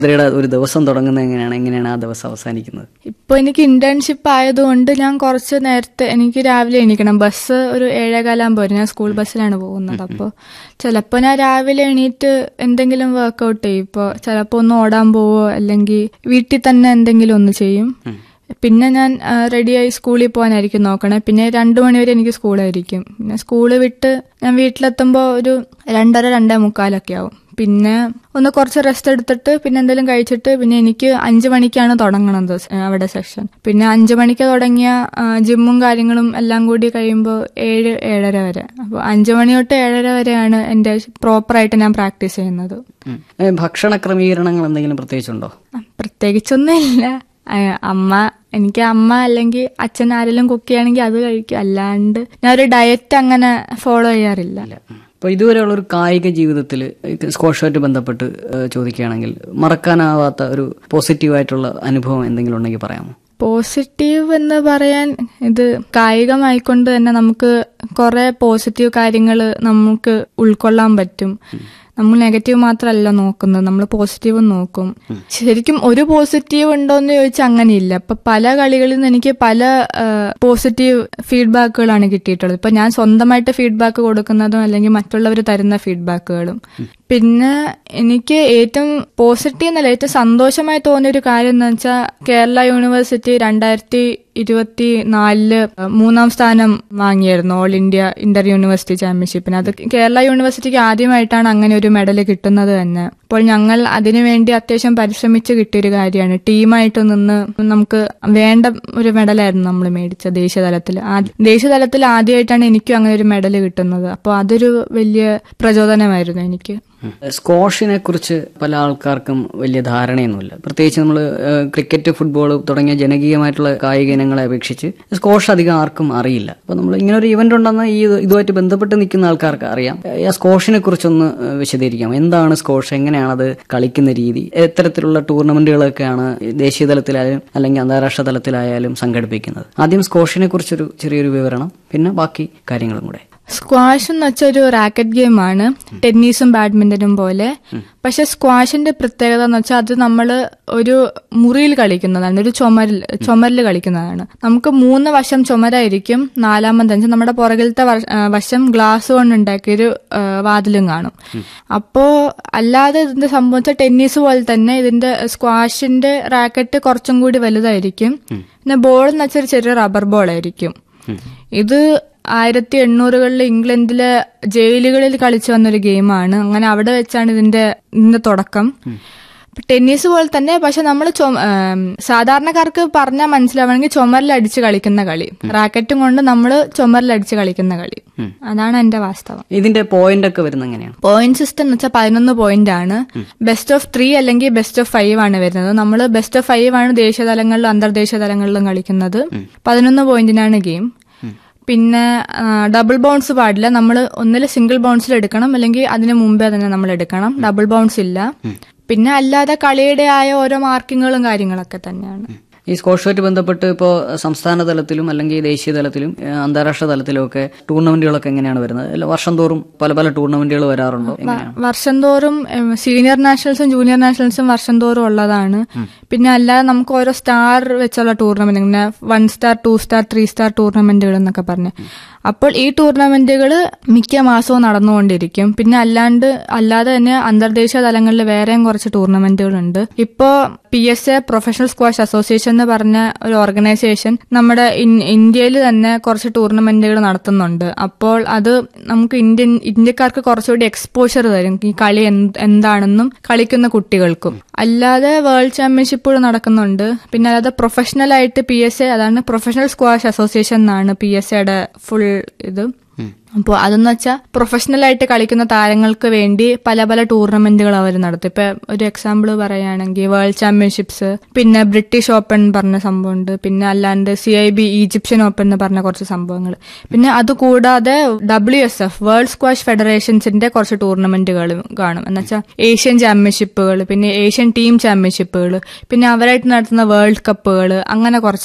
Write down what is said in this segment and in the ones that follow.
ഇവരുടെ ഒരു ദിവസം തുടങ്ങുന്നത് എങ്ങനെയാണ് എങ്ങനെയാണ് ആ ദിവസം അവസാനിക്കുന്നത് ഇപ്പൊ എനിക്ക് ഇന്റേൺഷിപ്പ് ആയതുകൊണ്ട് ഞാൻ കുറച്ച് നേരത്തെ എനിക്ക് രാവിലെ എണീക്കണം ബസ് ഒരു ഏഴേകാലാകുമ്പോൾ വരും ഞാൻ സ്കൂൾ ബസ്സിലാണ് പോകുന്നത് അപ്പോൾ ചിലപ്പോൾ ഞാൻ രാവിലെ എണീറ്റ് എന്തെങ്കിലും വർക്കൗട്ട് ചെയ്യും ഇപ്പോൾ ചിലപ്പോൾ ഒന്ന് ഓടാൻ പോവോ അല്ലെങ്കിൽ വീട്ടിൽ തന്നെ എന്തെങ്കിലും ഒന്ന് ചെയ്യും പിന്നെ ഞാൻ ആ, റെഡിയായി സ്കൂളിൽ പോകാനായിരിക്കും നോക്കണേ പിന്നെ രണ്ടു മണിവരെ എനിക്ക് സ്കൂളായിരിക്കും പിന്നെ സ്കൂള് വിട്ട് ഞാൻ വീട്ടിലെത്തുമ്പോൾ ഒരു രണ്ടര രണ്ടേ മുക്കാലൊക്കെ ആവും പിന്നെ ഒന്ന് കുറച്ച് റെസ്റ്റ് എടുത്തിട്ട് പിന്നെ എന്തെങ്കിലും കഴിച്ചിട്ട് പിന്നെ എനിക്ക് അഞ്ചു മണിക്കാണ് തുടങ്ങണത് സ്- അവിടെ സെഷൻ പിന്നെ അഞ്ചു മണിക്ക് തുടങ്ങിയ ആ, ജിമ്മും കാര്യങ്ങളും എല്ലാം കൂടി കഴിയുമ്പോൾ ഏഴ് ഏഴര വരെ അപ്പോൾ അഞ്ചു മണി തൊട്ട് ഏഴര വരെയാണ് എൻ്റെ പ്രോപ്പറായിട്ട് ഞാൻ പ്രാക്ടീസ് ചെയ്യുന്നത് ഉം. ഏ, ഭക്ഷണ ക്രമീകരണങ്ങൾ എന്തെങ്കിലും പ്രത്യേകിച്ചുണ്ടോ ആ, പ്രത്യേകിച്ചൊന്നുമില്ല ആ, അമ്മ എനിക്ക് അമ്മ അല്ലെങ്കിൽ അച്ഛൻ ആരെങ്കിലും കുക്ക് ചെയ്യുകയാണെങ്കിൽ അത് കഴിക്കും അല്ലാണ്ട് ഞാൻ ഒരു ഡയറ്റ് അങ്ങനെ ഫോളോ ചെയ്യാറില്ല ഇല്ല അപ്പൊ ഇതുവരെയുള്ള ഒരു കായിക ജീവിതത്തിൽ സ്കോഷുമായിട്ട് ബന്ധപ്പെട്ട് ഏ, ചോദിക്കുകയാണെങ്കിൽ മറക്കാനാവാത്ത ഒരു പോസിറ്റീവായിട്ടുള്ള അനുഭവം എന്തെങ്കിലും ഉണ്ടെങ്കിൽ പറയാമോ പോസിറ്റീവ് എന്ന് പറയാൻ ഇത് കായികമായിക്കൊണ്ട് തന്നെ നമുക്ക് കുറെ പോസിറ്റീവ് കാര്യങ്ങൾ നമുക്ക് ഉൾക്കൊള്ളാൻ പറ്റും നമ്മൾ നെഗറ്റീവ് മാത്രമല്ല നോക്കുന്നത് നമ്മൾ പോസിറ്റീവ് നോക്കും ശരിക്കും ഒരു പോസിറ്റീവ് ഉണ്ടോന്ന് ചോദിച്ചാൽ അങ്ങനെയില്ല ഇപ്പൊ പല കളികളിൽ നിന്ന് എനിക്ക് പല പോസിറ്റീവ് ഫീഡ്ബാക്കുകളാണ് കിട്ടിയിട്ടുള്ളത് ഇപ്പൊ ഞാൻ സ്വന്തമായിട്ട് ഫീഡ്ബാക്ക് കൊടുക്കുന്നതും അല്ലെങ്കിൽ മറ്റുള്ളവർ തരുന്ന ഫീഡ്ബാക്കുകളും പിന്നെ എനിക്ക് ഏറ്റവും പോസിറ്റീവ് എന്നല്ല ഏറ്റവും സന്തോഷമായി തോന്നിയ ഒരു കാര്യം എന്ന് വെച്ചാൽ കേരള യൂണിവേഴ്സിറ്റി രണ്ടായിരത്തി ഇരുപത്തി നാലില് മൂന്നാം സ്ഥാനം വാങ്ങിയായിരുന്നു ഓൾ ഇന്ത്യ ഇന്റർ യൂണിവേഴ്സിറ്റി ചാമ്പ്യൻഷിപ്പിന് അത് കേരള യൂണിവേഴ്സിറ്റിക്ക് ആദ്യമായിട്ടാണ് അങ്ങനെ ഒരു മെഡൽ കിട്ടുന്നത് തന്നെ അപ്പോൾ ഞങ്ങൾ അതിനുവേണ്ടി അത്യാവശ്യം പരിശ്രമിച്ച് കിട്ടിയൊരു കാര്യമാണ് ടീമായിട്ട് നിന്ന് നമുക്ക് വേണ്ട ഒരു മെഡലായിരുന്നു നമ്മൾ മേടിച്ചത് ദേശീയതലത്തിൽ ആദ്യ- ദേശീയതലത്തിൽ ആദ്യമായിട്ടാണ് എനിക്കും അങ്ങനെ ഒരു മെഡൽ കിട്ടുന്നത് അപ്പോൾ അതൊരു വലിയ പ്രചോദനമായിരുന്നു എനിക്ക് സ്ക്വാഷിനെ കുറിച്ച് പല ആൾക്കാർക്കും വലിയ ധാരണയൊന്നുമില്ല പ്രത്യേകിച്ച് നമ്മൾ ക്രിക്കറ്റ് ഫുട്ബോൾ തുടങ്ങിയ ജനകീയമായിട്ടുള്ള കായിക ഇനങ്ങളെ അപേക്ഷിച്ച് സ്ക്വാഷ് അധികം ആർക്കും അറിയില്ല അപ്പൊ നമ്മൾ ഇങ്ങനെ ഒരു ഇവന്റ് ഉണ്ടെന്ന് ഈ ഇത് ഇതുമായിട്ട് ബന്ധപ്പെട്ട് നിൽക്കുന്ന ആൾക്കാർക്ക് അറിയാം ഈ ആ സ്ക്വാഷിനെ കുറിച്ചൊന്ന് ഏഹ്, വിശദീകരിക്കാം എന്താണ് സ്ക്വാഷ് എങ്ങനെയാണ് അത് കളിക്കുന്ന രീതി എത്തരത്തിലുള്ള ടൂർണമെന്റുകളൊക്കെയാണ് ദേശീയ തലത്തിലായാലും അല്ലെങ്കിൽ അന്താരാഷ്ട്ര തലത്തിലായാലും സംഘടിപ്പിക്കുന്നത് ആദ്യം സ്ക്വാഷിനെ കുറിച്ചൊരു ചെറിയൊരു വിവരണം പിന്നെ ബാക്കി കാര്യങ്ങളും കൂടെ സ്ക്വാഷ് എന്ന് വെച്ചാൽ ഒരു റാക്കറ്റ് ഗെയിമാണ് ടെന്നീസും ബാഡ്മിന്റണും പോലെ പക്ഷെ സ്ക്വാഷിന്റെ പ്രത്യേകത എന്ന് വെച്ചാൽ അത് നമ്മൾ ഒരു മുറിയിൽ കളിക്കുന്നതാണ് ഒരു ചുമരിൽ ചുമരിൽ കളിക്കുന്നതാണ് നമുക്ക് മൂന്ന് വശം ചുമരായിരിക്കും നാലാമത്തെ വെച്ചാൽ നമ്മുടെ പുറകിലത്തെ വ- ആ, വശം ഗ്ലാസ് കൊണ്ട് ഉണ്ടാക്കിയൊരു ആ, വാതിലും കാണും അപ്പോ അല്ലാതെ ഇതിന്റെ സംഭവിച്ച ടെന്നീസ് പോലെ തന്നെ ഇതിന്റെ സ്ക്വാഷിന്റെ റാക്കറ്റ് കുറച്ചും കൂടി വലുതായിരിക്കും പിന്നെ ബോൾ എന്ന് വെച്ചാൽ ഒരു ചെറിയ റബ്ബർ ബോൾ ആയിരിക്കും ഇത് ആയിരത്തി എണ്ണൂറുകളിൽ ഇംഗ്ലണ്ടിലെ ജയിലുകളിൽ കളിച്ചു വന്നൊരു ഗെയിമാണ് അങ്ങനെ അവിടെ വെച്ചാണ് ഇതിന്റെ ഇതിന്റെ തുടക്കം ഇപ്പൊ ടെന്നീസ് പോലെ തന്നെ പക്ഷെ നമ്മൾ സാധാരണക്കാർക്ക് പറഞ്ഞാൽ മനസ്സിലാവണമെങ്കിൽ ചുമരിലടിച്ച് കളിക്കുന്ന കളി റാക്കറ്റും കൊണ്ട് നമ്മൾ ചുമരിലടിച്ച് കളിക്കുന്ന കളി അതാണ് എന്റെ വാസ്തവം ഇതിന്റെ പോയിന്റ് ഒക്കെ വരുന്നത് എങ്ങനെയാണ് പോയിന്റ് സിസ്റ്റം എന്ന് വെച്ചാൽ പതിനൊന്ന് പോയിന്റ് ആണ് ബെസ്റ്റ് ഓഫ് ത്രീ അല്ലെങ്കിൽ ബെസ്റ്റ് ഓഫ് ഫൈവ് ആണ് വരുന്നത് നമ്മൾ ബെസ്റ്റ് ഓഫ് ഫൈവ് ആണ് ദേശീയ തലങ്ങളിലും അന്തർദേശീയ തലങ്ങളിലും കളിക്കുന്നത് പതിനൊന്ന് പോയിന്റിനാണ് ഗെയിം പിന്നെ ഡബിൾ ബൗൺസ് പാടില്ല നമ്മൾ ഒന്നിൽ സിംഗിൾ ബൗൺസിൽ എടുക്കണം അല്ലെങ്കിൽ അതിന് മുമ്പേ തന്നെ നമ്മൾ എടുക്കണം ഡബിൾ ബൗൺസ് ഇല്ല പിന്നെ അല്ലാതെ കളിയുടെ ആയ ഓരോ മാർക്കിങ്ങുകളും കാര്യങ്ങളൊക്കെ തന്നെയാണ് ഈ സ്കോഷുമായിട്ട് ബന്ധപ്പെട്ട് ഇപ്പോൾ സംസ്ഥാന തലത്തിലും അല്ലെങ്കിൽ ദേശീയ തലത്തിലും ഏഹ്, അന്താരാഷ്ട്ര തലത്തിലും ഒക്കെ ടൂർണമെന്റുകളൊക്കെ എങ്ങനെയാണ് വരുന്നത് അല്ല വർഷം തോറും പല പല ടൂർണമെന്റുകൾ വരാറുണ്ടോ എങ്ങനെയാണ് വർഷം തോറും ഉം, സീനിയർ നാഷണൽസും ജൂനിയർ നാഷണൽസും വർഷം തോറും ഉള്ളതാണ് പിന്നെ അല്ലാതെ നമുക്ക് ഓരോ സ്റ്റാർ വെച്ചുള്ള ടൂർണമെന്റ് ഇങ്ങനെ one star two star three star ടൂർണമെന്റുകൾ എന്നൊക്കെ പറഞ്ഞ് അപ്പോൾ ഈ ടൂർണമെന്റുകൾ മിക്ക മാസവും നടന്നുകൊണ്ടിരിക്കും പിന്നെ അല്ലാണ്ട് അല്ലാതെ തന്നെ അന്തർദേശീയ തലങ്ങളിൽ വേറെയും കുറച്ച് ടൂർണമെന്റുകളുണ്ട് ഇപ്പോ P S A professional squash association എന്ന് പറഞ്ഞ ഒരു ഓർഗനൈസേഷൻ നമ്മുടെ ഇൻ- ഇന്ത്യയിൽ തന്നെ കുറച്ച് ടൂർണമെന്റുകൾ നടത്തുന്നുണ്ട് അപ്പോൾ അത് നമുക്ക് ഇന്ത്യൻ ഇന്ത്യക്കാർക്ക് കുറച്ചുകൂടി എക്സ്പോഷർ തരും ഈ കളി എന്ത് എന്താണെന്നും കളിക്കുന്ന കുട്ടികൾക്കും അല്ലാതെ വേൾഡ് ചാമ്പ്യൻഷിപ്പുകൾ നടക്കുന്നുണ്ട് പിന്നെ അല്ലാതെ പ്രൊഫഷണൽ ആയിട്ട് പി എസ് എ അതാണ് പ്രൊഫഷണൽ സ്ക്വാഷ് അസോസിയേഷൻ എന്നാണ് പി എസ് എയുടെ ഫുൾ ഇത് അപ്പോൾ അതെന്ന് വെച്ചാൽ പ്രൊഫഷണൽ ആയിട്ട് കളിക്കുന്ന താരങ്ങൾക്ക് വേണ്ടി പല പല ടൂർണമെന്റുകൾ അവർ നടത്തും ഇപ്പൊ ഒരു എക്സാമ്പിൾ പറയുകയാണെങ്കിൽ വേൾഡ് ചാമ്പ്യൻഷിപ്സ് പിന്നെ ബ്രിട്ടീഷ് ഓപ്പൺ പറഞ്ഞ സംഭവമുണ്ട് പിന്നെ അല്ലാണ്ട് C I B Egyptian open എന്ന് പറഞ്ഞ കുറച്ച് സംഭവങ്ങൾ പിന്നെ അതുകൂടാതെ W S F world squash ഫെഡറേഷൻസിന്റെ കുറച്ച് ടൂർണമെന്റുകളും കാണും എന്നുവെച്ചാൽ ഏഷ്യൻ ചാമ്പ്യൻഷിപ്പുകൾ പിന്നെ ഏഷ്യൻ ടീം ചാമ്പ്യൻഷിപ്പുകൾ പിന്നെ അവരായിട്ട് നടത്തുന്ന വേൾഡ് കപ്പുകൾ അങ്ങനെ കുറച്ച്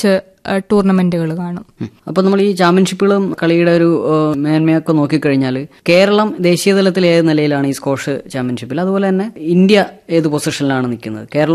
ടൂർണമെന്റുകൾ കാണും ഉം. അപ്പൊ നമ്മൾ ഈ ചാമ്പ്യൻഷിപ്പുകളും കളിയുടെ ഒരു ഏഹ്, മേന്മയൊക്കെ നോക്കിക്കഴിഞ്ഞാൽ കേരളം ദേശീയ തലത്തിൽ ഏത് നിലയിലാണ് ഈ സ്കോഷ് ചാമ്പ്യൻഷിപ്പിൽ അതുപോലെ തന്നെ ഇന്ത്യ ഏത് പൊസിഷനിലാണ് നിൽക്കുന്നത് കേരളം